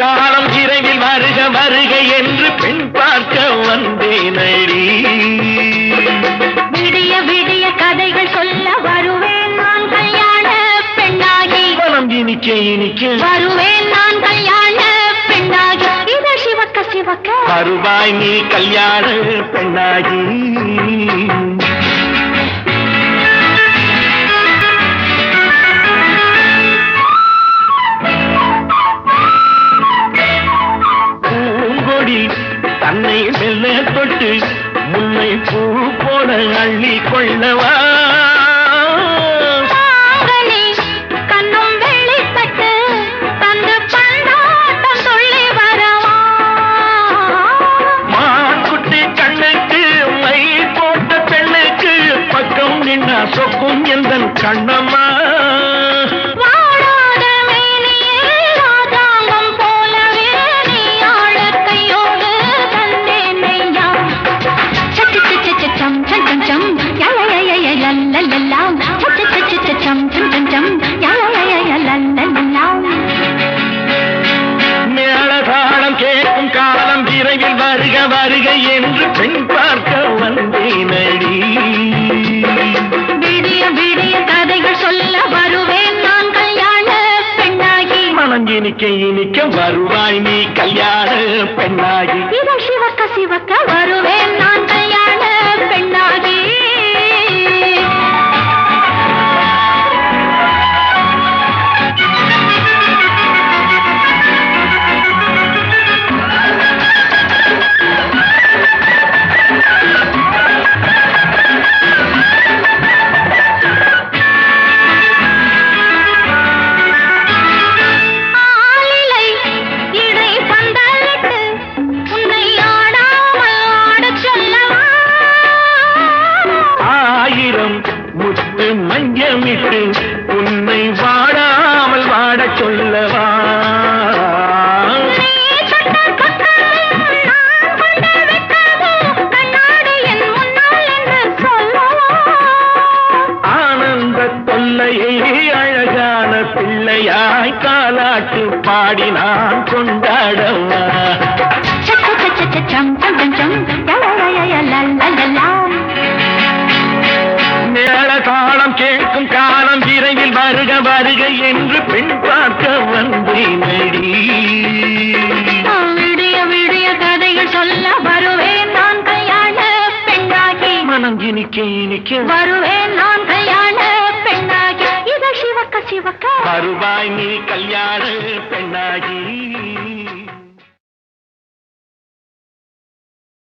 காலம் விரைவில் வருக வருக என்று பெண் பார்க்க வந்தேன் அடி விடிய விடிய கதைகள் சொல்ல வருவேன் நான் கல்யாண பெண்ணாகி மனம் இனிக்க இனிக்க வருவேன் நான் கல்யாண பெண்ணாகி இத சிவக்க சிவக்க வருவாய் நீ கல்யாண பெண்ணாகி பூங்கொடி தன்னை மெல்ல தொட்டு முல்லை பூ போல அள்ளி கொள்ளவா தாங்கனி கண்ணும் வெளிப்பட்டு தந்து பந்தாட்டம் சொல்லி வரவா மான்குட்டி கண்ணுக்கு மை போட்ட பெண்ணுக்கு பக்கம் நின்னா சொக்கும் எந்த கண்ணம்மா வாழாத மேனியே ராஜாங்கம் போலவே நீ ஆளக் கையோடு தந்தேன் நெய்யா. சச்சு சச்சு சச்சம் சம் சம் சம் யா யா யா யா யா லல்லல்லாம். சச்சு சச்சு சச்சம் சம் சம் சம் யா யா யா யா யா லல்லல்லாம். மேளதாளம் கேட்கும் காலம் விரைவில் வருக வருக என்று பெண் பார்க்க வந்தேனடி விடிய விடிய கதைகள் சொல்ல வருவேன் நான் கல்யாண பெண்ணாகி மனம் இனிக்க இனிக்க வருவாய் நீ கல்யாண பெண்ணாகி இதழ் சிவக்க சிவக்க வருவேன் நான் கல்யாண பெண்ணாகி ஆலிலை இடை பந்தலிட்டு உன்னை ஆடாமல் ஆடச் சொல்லவா ஆயிரம் முத்து மஞ்சமிட்டு உன்னை வாடாமல் வாடச் சொல்லவா நீ சொன்ன பக்கமும் நான் கொண்ட வெட்கமும் கண்ணாடி என் முன்னால் என்று சொல்லவா ஆனந்த தொல்லையை அழகான பிள்ளையாய் காலாட்டு பாடி நான் கொண்டாடவா சச்ச சச்ச சச்சம் சம் சம் சம் யலலலலலலலலாம். மேள தாளம் கேட்கும் காலம் விரைவில் வருக வருக என்று பெண் பார்க்க வந்தேனடி விடிய விடிய கதைகள் சொல்ல வருவேன் நான் கல்யாண பெண்ணாகி மனம் இனிக்க இனிக்க வருவேன் நான் கல்யாண பெண்ணாகி இத சிவக்க சிவக்க வருவாய் நீ கல்யாண பெண்ணாகி